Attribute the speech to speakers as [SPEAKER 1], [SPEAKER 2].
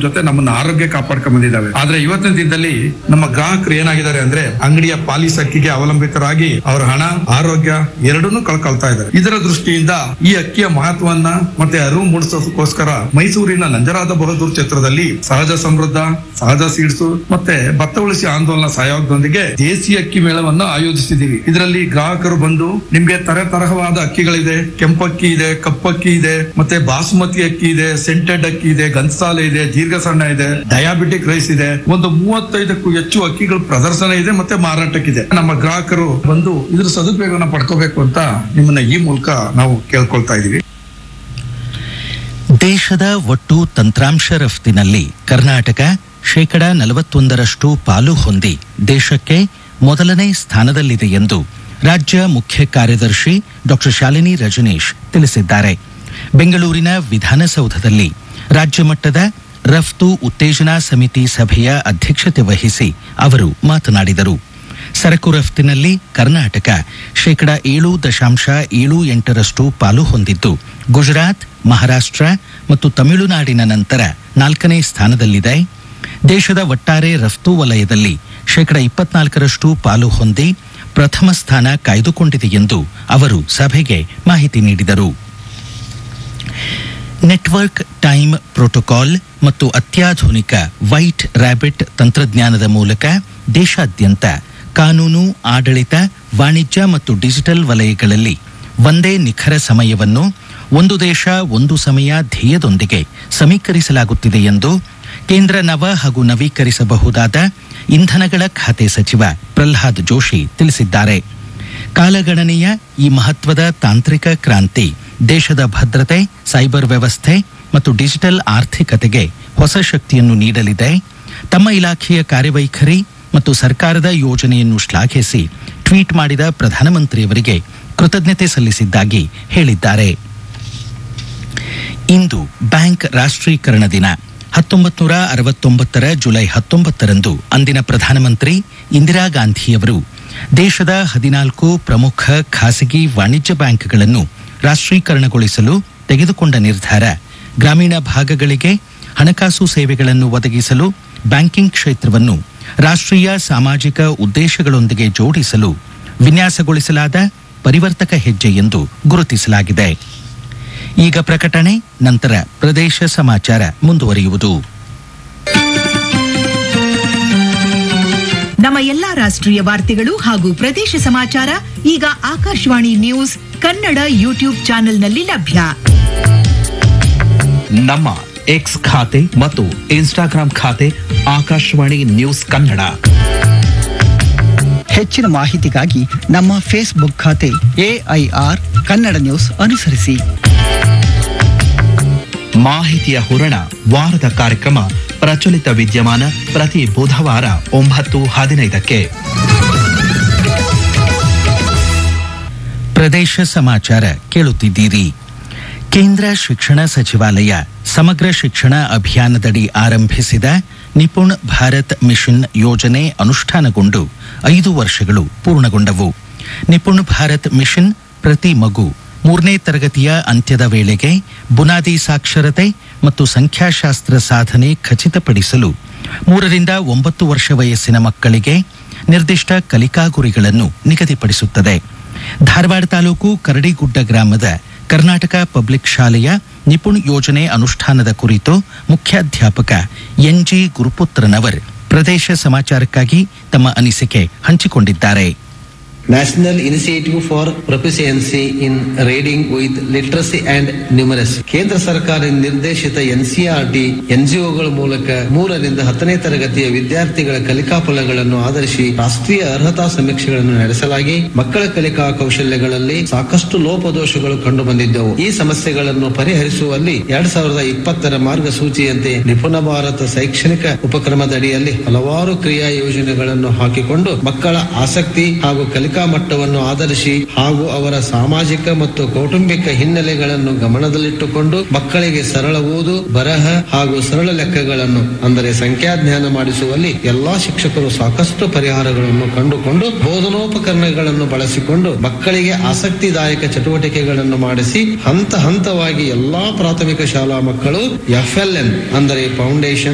[SPEAKER 1] ಜೊತೆ ನಮ್ಮನ್ನ ಆರೋಗ್ಯ ಕಾಪಾಡ್ಕೊಂಡ್ ಬಂದಿದ್ದಾವೆ ಆದ್ರೆ ಇವತ್ತಿನ ದಿನದಲ್ಲಿ ನಮ್ಮ ಗ್ರಾಹಕರು ಏನಾಗಿದ್ದಾರೆ ಅಂದ್ರೆ ಅಂಗಡಿಯ ಪಾಲಿಸ್ ಅಕ್ಕಿಗೆ ಅವಲಂಬಿತರಾಗಿ ಅವರ ಹಣ ಆರೋಗ್ಯ ಎರಡನ್ನೂ ಕಳ್ಕೊಳ್ತಾ ಇದ್ದಾರೆ ಇದರ ದೃಷ್ಟಿಯಿಂದ ಈ ಅಕ್ಕಿಯ ಮಹತ್ವವನ್ನ ಮತ್ತೆ ಅರಿವು ಮೂಡಿಸೋದಕ್ಕೋಸ್ಕರ ಮೈಸೂರಿನ ನಂಜರಾದ ಬಹದ್ದೂರ್ ಕ್ಷೇತ್ರದಲ್ಲಿ ಸಹಜ ಸಮೃದ್ಧ ಸಹಜ ಸೀಡ್ಸು ಮತ್ತೆ ಭತ್ತ ಉಳಿಸಿ ಆಂದೋಲನ ಸಹಯೋಗದೊಂದಿಗೆ ದೇಸಿ ಅಕ್ಕಿ ಮೇಳವನ್ನು ಆಯೋಜಿಸಿದ್ದೀವಿ ಇದರಲ್ಲಿ ಗ್ರಾಹಕರು ಬಂದು ನಿಮ್ಗೆ ತರ ತರಹವಾದ ಅಕ್ಕಿಗಳಿದೆ ಕೆಂಪಕ್ಕಿ ಇದೆ ಕಪ್ಪಕ್ಕಿ ಇದೆ ಮತ್ತೆ ಬಾಸುಮತಿ ಅಕ್ಕಿ ಇದೆ ಸೆಂಟೆಡ್ ಅಕ್ಕಿ ಇದೆ ಗನ್ಸಾಲೆ ಇದೆ ದೀರ್ಘ ಸಣ್ಣ ಇದೆ ಡಯಾಬಿಟಿಕ್ ರೈಸ್ ಇದೆ ಒಂದು ಮೂವತ್ತೈದಕ್ಕೂ ಹೆಚ್ಚು ಅಕ್ಕಿಗಳ ಪ್ರದರ್ಶನ ಇದೆ ಮತ್ತೆ ಮಾರಾಟಕ್ಕಿದೆ ನಮ್ಮ ಗ್ರಾಹಕರು ಬಂದು ಇದ್ರ ಸದುಪಯೋಗನ ಪಡ್ಕೋಬೇಕು ಅಂತ ನಿಮ್ಮನ್ನ ಈ ಮೂಲಕ ನಾವು ಕೇಳ್ಕೊಳ್ತಾ ಇದೀವಿ
[SPEAKER 2] ದೇಶದ ಒಟ್ಟು ತಂತ್ರಾಂಶ ರಫ್ತಿನಲ್ಲಿ ಕರ್ನಾಟಕ ಶೇಕಡ ನಲವತ್ತೊಂದರಷ್ಟು ಪಾಲು ಹೊಂದಿ ದೇಶಕ್ಕೆ ಮೊದಲನೇ ಸ್ಥಾನದಲ್ಲಿದೆ ಎಂದು ರಾಜ್ಯ ಮುಖ್ಯ ಕಾರ್ಯದರ್ಶಿ ಡಾಕ್ಟರ್ ಶಾಲಿನಿ ರಜನೀಶ್ ತಿಳಿಸಿದ್ದಾರೆ ಬೆಂಗಳೂರಿನ ವಿಧಾನಸೌಧದಲ್ಲಿ ರಾಜ್ಯ ಮಟ್ಟದ ರಫ್ತು ಉತ್ತೇಜನಾ ಸಮಿತಿ ಸಭೆಯ ಅಧ್ಯಕ್ಷತೆ ವಹಿಸಿ ಅವರು ಮಾತನಾಡಿದರು ಸರಕು ರಫ್ತಿನಲ್ಲಿ ಕರ್ನಾಟಕ ಶೇಕಡ ಏಳು ದಶಾಂಶ ಏಳು ಎಂಟರಷ್ಟು ಪಾಲು ಹೊಂದಿದ್ದು ಗುಜರಾತ್ ಮಹಾರಾಷ್ಟ್ರ ಮತ್ತು ತಮಿಳುನಾಡಿನ ನಂತರ ನಾಲ್ಕನೇ ಸ್ಥಾನದಲ್ಲಿದೆ ದೇಶದ ಒಟ್ಟಾರೆ ರಫ್ತು ವಲಯದಲ್ಲಿ ಶೇಕಡ ಇಪ್ಪತ್ನಾಲ್ಕರಷ್ಟು ಪಾಲು ಹೊಂದಿ ಪ್ರಥಮ ಸ್ಥಾನ ಕಾಯ್ದುಕೊಂಡಿದೆ ಎಂದು ಅವರು ಸಭೆಗೆ ಮಾಹಿತಿ ನೀಡಿದರು ನೆಟ್ವರ್ಕ್ ಟೈಮ್ ಪ್ರೋಟೋಕಾಲ್ ಮತ್ತು ಅತ್ಯಾಧುನಿಕ ವೈಟ್ ರ್ಯಾಬಿಟ್ ತಂತ್ರಜ್ಞಾನದ ಮೂಲಕ ದೇಶಾದ್ಯಂತ ಕಾನೂನು ಆಡಳಿತ ವಾಣಿಜ್ಯ ಮತ್ತು ಡಿಜಿಟಲ್ ವಲಯಗಳಲ್ಲಿ ಒಂದೇ ನಿಖರ ಸಮಯವನ್ನು ಒಂದು ದೇಶ ಒಂದು ಸಮಯ ಧ್ಯೇಯದೊಂದಿಗೆ ಸಮೀಕರಿಸಲಾಗುತ್ತಿದೆ ಎಂದು ಕೇಂದ್ರ ನವ ಹಾಗೂ ನವೀಕರಿಸಬಹುದಾದ ಇಂಧನಗಳ ಖಾತೆ ಸಚಿವ ಪ್ರಲ್ಹಾದ್ ಜೋಶಿ ತಿಳಿಸಿದ್ದಾರೆ ಕಾಲಗಣನೆಯ ಈ ಮಹತ್ವದ ತಾಂತ್ರಿಕ ಕ್ರಾಂತಿ ದೇಶದ ಭದ್ರತೆ ಸೈಬರ್ ವ್ಯವಸ್ಥೆ ಮತ್ತು ಡಿಜಿಟಲ್ ಆರ್ಥಿಕತೆಗೆ ಹೊಸ ಶಕ್ತಿಯನ್ನು ನೀಡಲಿದೆ ತಮ್ಮ ಇಲಾಖೆಯ ಕಾರ್ಯವೈಖರಿ ಮತ್ತು ಸರ್ಕಾರದ ಯೋಜನೆಯನ್ನು ಶ್ಲಾಘಿಸಿ ಟ್ವೀಟ್ ಮಾಡಿದ ಪ್ರಧಾನಮಂತ್ರಿಯವರಿಗೆ ಕೃತಜ್ಞತೆ ಸಲ್ಲಿಸಿದ್ದಾಗಿ ಹೇಳಿದ್ದಾರೆ ಇಂದು ಬ್ಯಾಂಕ್ ರಾಷ್ಟ್ರೀಕರಣ ದಿನ ಹತ್ತೊಂಬತ್ತು ನೂರ ಅರವತ್ತೊಂಬತ್ತರ ಜುಲೈ ಹತ್ತೊಂಬತ್ತರಂದು ಅಂದಿನ ಪ್ರಧಾನಮಂತ್ರಿ ಇಂದಿರಾ ಗಾಂಧಿಯವರು ದೇಶದ ಹದಿನಾಲ್ಕು ಪ್ರಮುಖ ಖಾಸಗಿ ವಾಣಿಜ್ಯ ಬ್ಯಾಂಕ್ಗಳನ್ನು ರಾಷ್ಟ್ರೀಕರಣಗೊಳಿಸಲು ತೆಗೆದುಕೊಂಡ ನಿರ್ಧಾರ ಗ್ರಾಮೀಣ ಭಾಗಗಳಿಗೆ ಹಣಕಾಸು ಸೇವೆಗಳನ್ನು ಒದಗಿಸಲು ಬ್ಯಾಂಕಿಂಗ್ ಕ್ಷೇತ್ರವನ್ನು ರಾಷ್ಟ್ರೀಯ ಸಾಮಾಜಿಕ ಉದ್ದೇಶಗಳೊಂದಿಗೆ ಜೋಡಿಸಲು ವಿನ್ಯಾಸಗೊಳಿಸಲಾದ ಪರಿವರ್ತಕ ಹೆಜ್ಜೆ ಎಂದು ಗುರುತಿಸಲಾಗಿದೆ ಈಗ ಪ್ರಕಟಣೆ ನಂತರ ಪ್ರದೇಶ ಸಮಾಚಾರ ಮುಂದುವರಿಯುವುದು
[SPEAKER 3] ನಮ್ಮ ಎಲ್ಲಾ ರಾಷ್ಟ್ರೀಯ ವಾರ್ತೆಗಳು ಹಾಗೂ ಪ್ರದೇಶ ಸಮಾಚಾರ ಈಗ ಆಕಾಶವಾಣಿ ನ್ಯೂಸ್ ಕನ್ನಡ ಯೂಟ್ಯೂಬ್ ಚಾನೆಲ್ನಲ್ಲಿ ಲಭ್ಯ
[SPEAKER 4] ನಮ್ಮ ಎಕ್ಸ್ ಖಾತೆ ಮತ್ತು ಇನ್ಸ್ಟಾಗ್ರಾಂ ಖಾತೆ ಆಕಾಶವಾಣಿ ನ್ಯೂಸ್ ಕನ್ನಡ
[SPEAKER 5] ಹೆಚ್ಚಿನ ಮಾಹಿತಿಗಾಗಿ ನಮ್ಮ ಫೇಸ್ಬುಕ್ ಖಾತೆ ಎಐಆರ್ ಕನ್ನಡ ನ್ಯೂಸ್ ಅನುಸರಿಸಿ
[SPEAKER 4] ಮಾಹಿತಿಯ ಹೂರಣ ವಾರದ ಕಾರ್ಯಕ್ರಮ ಪ್ರಚಲಿತ ವಿದ್ಯಮಾನ ಪ್ರತಿ ಬುಧವಾರ ಒಂಬತ್ತು ಹದಿನೈದಕ್ಕೆ
[SPEAKER 2] ಪ್ರದೇಶ ಸಮಾಚಾರ ಕೇಳುತ್ತಿದ್ದೀರಿ ಕೇಂದ್ರ ಶಿಕ್ಷಣ ಸಚಿವಾಲಯ ಸಮಗ್ರ ಶಿಕ್ಷಣ ಅಭಿಯಾನದಡಿ ಆರಂಭಿಸಿದ ನಿಪುಣ್ ಭಾರತ್ ಮಿಷನ್ ಯೋಜನೆ ಅನುಷ್ಠಾನಗೊಂಡು ಐದು ವರ್ಷಗಳು ಪೂರ್ಣಗೊಂಡವು ನಿಪುಣ್ ಭಾರತ್ ಮಿಷನ್ ಪ್ರತಿ ಮಗು ಮೂರನೇ ತರಗತಿಯ ಅಂತ್ಯದ ವೇಳೆಗೆ ಬುನಾದಿ ಸಾಕ್ಷರತೆ ಮತ್ತು ಸಂಖ್ಯಾಶಾಸ್ತ್ರ ಸಾಧನೆ ಖಚಿತಪಡಿಸಲು ಮೂರರಿಂದ ಒಂಬತ್ತು ವರ್ಷ ವಯಸ್ಸಿನ ಮಕ್ಕಳಿಗೆ ನಿರ್ದಿಷ್ಟ ಕಲಿಕಾ ಗುರಿಗಳನ್ನು ನಿಗದಿಪಡಿಸುತ್ತದೆ ಧಾರವಾಡ ತಾಲೂಕು ಕರಡಿಗುಡ್ಡ ಗ್ರಾಮದ ಕರ್ನಾಟಕ ಪಬ್ಲಿಕ್ ಶಾಲೆಯ ನಿಪುಣ್ ಯೋಜನೆ ಅನುಷ್ಠಾನದ ಕುರಿತು ಮುಖ್ಯಾಧ್ಯಾಪಕ ಎನ್ಜಿ ಗುರುಪುತ್ರನವರ್ ಪ್ರದೇಶ ಸಮಾಚಾರಕ್ಕಾಗಿ ತಮ್ಮ ಅನಿಸಿಕೆ ಹಂಚಿಕೊಂಡಿದ್ದಾರೆ
[SPEAKER 6] National Initiative for Proficiency in Reading with Literacy and Numeracy ಕೇಂದ್ರ ಸರ್ಕಾರ ನಿರ್ದೇಶಿತ ಎನ್ಸಿಆರ್ಟಿ ಎನ್ಜಿಒಗಳ ಮೂಲಕ ಮೂರರಿಂದ ಹತ್ತನೇ ತರಗತಿಯ ವಿದ್ಯಾರ್ಥಿಗಳ ಕಲಿಕಾ ಫಲಗಳನ್ನು ಆಧರಿಸಿ ರಾಷ್ಟ್ರೀಯ ಅರ್ಹತಾ ಸಮೀಕ್ಷೆಗಳನ್ನು ನಡೆಸಲಾಗಿ ಮಕ್ಕಳ ಕಲಿಕಾ ಕೌಶಲ್ಯಗಳಲ್ಲಿ ಸಾಕಷ್ಟು ಲೋಪದೋಷಗಳು ಕಂಡು ಬಂದಿದ್ದವು ಈ ಸಮಸ್ಯೆಗಳನ್ನು ಪರಿಹರಿಸುವಲ್ಲಿ ಎರಡ್ ಸಾವಿರದ ಇಪ್ಪತ್ತರ ಮಾರ್ಗಸೂಚಿಯಂತೆ ನಿಪುಣ ಭಾರತ ಶೈಕ್ಷಣಿಕ ಉಪಕ್ರಮದಡಿಯಲ್ಲಿ ಹಲವಾರು ಕ್ರಿಯಾ ಯೋಜನೆಗಳನ್ನು ಹಾಕಿಕೊಂಡು ಮಕ್ಕಳ ಆಸಕ್ತಿ ಹಾಗೂ ಕಲಿಕಾ ಮಟ್ಟವನ್ನು ಆಧರಿಸಿ ಹಾಗೂ ಅವರ ಸಾಮಾಜಿಕ ಮತ್ತು ಕೌಟುಂಬಿಕ ಹಿನ್ನೆಲೆಗಳನ್ನು ಗಮನದಲ್ಲಿಟ್ಟುಕೊಂಡು ಮಕ್ಕಳಿಗೆ ಸರಳ ಓದು ಬರಹ ಹಾಗೂ ಸರಳ ಲೆಕ್ಕಗಳನ್ನು ಅಂದರೆ ಸಂಖ್ಯಾಜ್ಞಾನ ಮಾಡಿಸುವಲ್ಲಿ ಎಲ್ಲಾ ಶಿಕ್ಷಕರು ಸಾಕಷ್ಟು ಪರಿಹಾರಗಳನ್ನು ಕಂಡುಕೊಂಡು ಬೋಧನೋಪಕರಣಗಳನ್ನು ಬಳಸಿಕೊಂಡು ಮಕ್ಕಳಿಗೆ ಆಸಕ್ತಿದಾಯಕ ಚಟುವಟಿಕೆಗಳನ್ನು ಮಾಡಿಸಿ ಹಂತ ಹಂತವಾಗಿ ಎಲ್ಲಾ ಪ್ರಾಥಮಿಕ ಶಾಲಾ ಮಕ್ಕಳು ಎಫ್ಎಲ್ಎನ್ ಅಂದರೆ ಫೌಂಡೇಶನ್